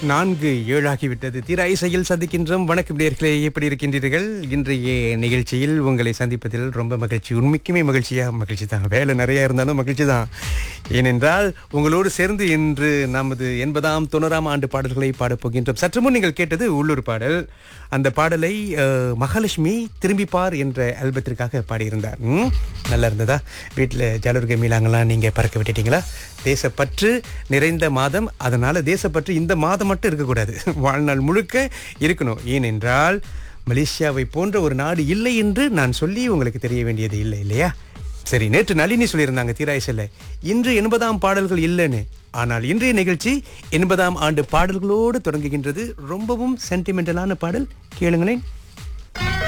நான்கு ஏழாகிவிட்டது திரை இசையில் சந்திக்கின்றோம் வணக்கம் நேர்களே எப்படி இருக்கின்றீர்கள் இன்றைய நிகழ்ச்சியில் உங்களை சந்திப்பதில் ரொம்ப மகிழ்ச்சி உண்மைக்குமே மகிழ்ச்சியா மகிழ்ச்சி தான் வேலை நிறைய இருந்தாலும் மகிழ்ச்சி தான் ஏனென்றால் உங்களோடு சேர்ந்து இன்று நமது எண்பதாம் தொண்ணூறாம் ஆண்டு பாடல்களை பாடப் போகின்றோம் சற்று முன் நீங்கள் கேட்டது உள்ளூர் பாடல் அந்த பாடலை அஹ், மகாலட்சுமி திரும்பிப்பார் என்ற ஆல்பத்திற்காக பாடியிருந்தார் ம், நல்லா இருந்ததா வீட்டில் ஜாலூர்க மீளாங்கெல்லாம் நீங்கள் பறக்க விட்டுட்டீங்களா தேசப்பற்று நிறைந்த மாதம் அதனால தேசப்பற்று இந்த மாதம் மட்டும் இருக்கக்கூடாது வாழ்நாள் முழுக்க இருக்கணும் ஏனென்றால் மலேசியாவை போன்ற ஒரு நாடு இல்லை என்று நான் சொல்லி உங்களுக்கு தெரிய வேண்டியது இல்லை இல்லையா சரி நேற்று நளினி சொல்லியிருந்தாங்க தீராயசில் இன்று எண்பதாம் பாடல்கள் இல்லைன்னு ஆனால் இன்றைய நிகழ்ச்சி எண்பதாம் ஆண்டு பாடல்களோடு தொடங்குகின்றது ரொம்பவும் சென்டிமெண்டலான பாடல் கேளுங்களேன்